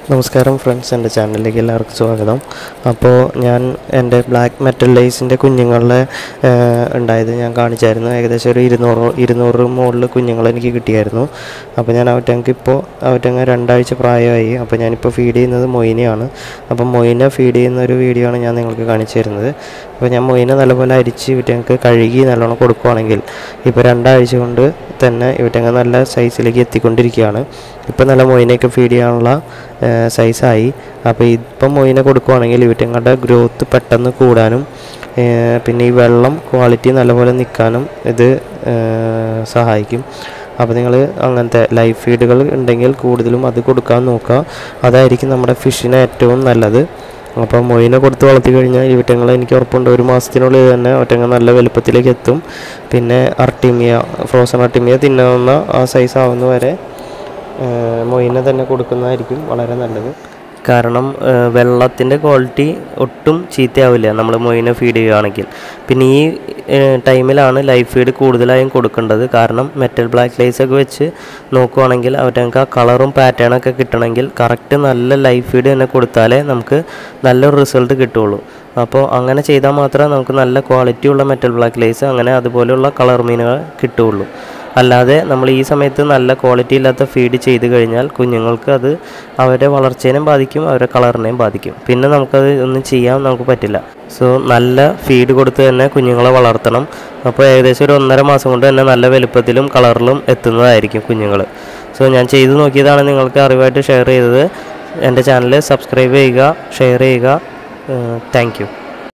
നമസ്കാരം ഫ്രണ്ട്സ് എൻ്റെ ചാനലിലേക്ക് എല്ലാവർക്കും സ്വാഗതം അപ്പോൾ ഞാൻ എൻ്റെ ബ്ലാക്ക് മെറ്റൽ ലൈസിൻ്റെ കുഞ്ഞുങ്ങളെ ഏഹ്, ഉണ്ടായത് ഞാൻ കാണിച്ചായിരുന്നു ഏകദേശം ഒരു ഇരുന്നൂറ് ഇരുന്നൂറ് മുകളിൽ കുഞ്ഞുങ്ങൾ എനിക്ക് കിട്ടിയായിരുന്നു അപ്പോൾ ഞാൻ അവറ്റങ്ങൾക്ക് ഇപ്പോൾ അവറ്റങ്ങ രണ്ടാഴ്ച പ്രായമായി അപ്പോൾ ഞാനിപ്പോൾ ഫീഡ് ചെയ്യുന്നത് മൊയിനെയാണ് അപ്പോൾ മൊയിനെ ഫീഡ് ചെയ്യുന്ന ഒരു വീഡിയോ ആണ് ഞാൻ നിങ്ങൾക്ക് കാണിച്ചു തരുന്നത് അപ്പോൾ ഞാൻ മൊയിനെ നല്ലപോലെ അരിച്ച് ഇവറ്റങ്ങൾക്ക് കഴുകി നല്ലോണം കൊടുക്കുവാണെങ്കിൽ ഇപ്പോൾ രണ്ടാഴ്ച കൊണ്ട് തന്നെ ഇവറ്റങ്ങ നല്ല സൈസിലേക്ക് എത്തിക്കൊണ്ടിരിക്കുകയാണ് ഇപ്പോൾ നല്ല മൊയിനെയൊക്കെ ഫീഡ് ചെയ്യാനുള്ള സൈസായി അപ്പോൾ ഇപ്പം മൊയിനെ കൊടുക്കുവാണെങ്കിൽ ഇവറ്റങ്ങളുടെ ഗ്രോത്ത് പെട്ടെന്ന് കൂടാനും ഏഹ് പിന്നെ ഈ വെള്ളം ക്വാളിറ്റി നല്ലപോലെ നിൽക്കാനും ഇത് ഏഹ് സഹായിക്കും അപ്പോൾ നിങ്ങൾ അങ്ങനത്തെ ലൈഫ് ഫീഡുകൾ ഉണ്ടെങ്കിൽ കൂടുതലും അത് കൊടുക്കാൻ നോക്കുക അതായിരിക്കും നമ്മുടെ ഫിഷിന് ഏറ്റവും നല്ലത് അപ്പോൾ മൊയിനെ കൊടുത്ത് വളർത്തി കഴിഞ്ഞാൽ ഇവറ്റങ്ങൾ എനിക്ക് ഉറപ്പുണ്ട് ഒരു മാസത്തിനുള്ളിൽ തന്നെ ഒറ്റങ്ങൾ നല്ല വലുപ്പത്തിലേക്ക് എത്തും പിന്നെ അർട്ടിമിയ ഫ്രോസൺ അർട്ടിമിയ തിന്നാവുന്ന ആ സൈസ് ആവുന്ന വരെ ഏഹ് മൊയിനെ തന്നെ കൊടുക്കുന്നതായിരിക്കും വളരെ നല്ലത് കാരണം വെള്ളത്തിൻ്റെ ക്വാളിറ്റി ഒട്ടും ചീത്തയാവില്ല നമ്മൾ മൊയിനെ ഫീഡ് ചെയ്യുകയാണെങ്കിൽ പിന്നെ ഈ ഏഹ് ടൈമിലാണ് ലൈഫ് ഫീഡ് കൂടുതലായും കൊടുക്കേണ്ടത് കാരണം മെറ്റൽ ബ്ലാക്ക് ലൈസ് ഒക്കെ വെച്ച് നോക്കുവാണെങ്കിൽ അവർക്ക് ആ കളറും പാറ്റേണൊക്കെ കിട്ടണമെങ്കിൽ കറക്റ്റ് നല്ല ലൈഫ് ഫീഡ് തന്നെ കൊടുത്താലേ നമുക്ക് നല്ലൊരു റിസൾട്ട് കിട്ടുള്ളൂ അപ്പോൾ അങ്ങനെ ചെയ്താൽ മാത്രമേ നമുക്ക് നല്ല ക്വാളിറ്റിയുള്ള മെറ്റൽ ബ്ലാക്ക് ലൈസ് അങ്ങനെ അതുപോലെയുള്ള കളർ മീനുകൾ കിട്ടുകയുള്ളൂ അല്ലാതെ നമ്മൾ ഈ സമയത്ത് നല്ല ക്വാളിറ്റി ഇല്ലാത്ത ഫീഡ് ചെയ്ത് കഴിഞ്ഞാൽ കുഞ്ഞുങ്ങൾക്ക് അത് അവരുടെ വളർച്ചേനെയും ബാധിക്കും അവരുടെ കളറിനെയും ബാധിക്കും പിന്നെ നമുക്കത് ഒന്നും ചെയ്യാൻ നമുക്ക് പറ്റില്ല സോ നല്ല ഫീഡ് കൊടുത്ത് തന്നെ കുഞ്ഞുങ്ങളെ വളർത്തണം അപ്പോൾ ഏകദേശം ഒരു ഒന്നര മാസം കൊണ്ട് തന്നെ നല്ല വലുപ്പത്തിലും കളറിലും എത്തുന്നതായിരിക്കും കുഞ്ഞുങ്ങൾ സോ ഞാൻ ചെയ്തു നോക്കിയതാണ് നിങ്ങൾക്ക് അറിവായിട്ട് ഷെയർ ചെയ്തത് എൻ്റെ ചാനൽ സബ്സ്ക്രൈബ് ചെയ്യുക ഷെയർ ചെയ്യുക താങ്ക് യു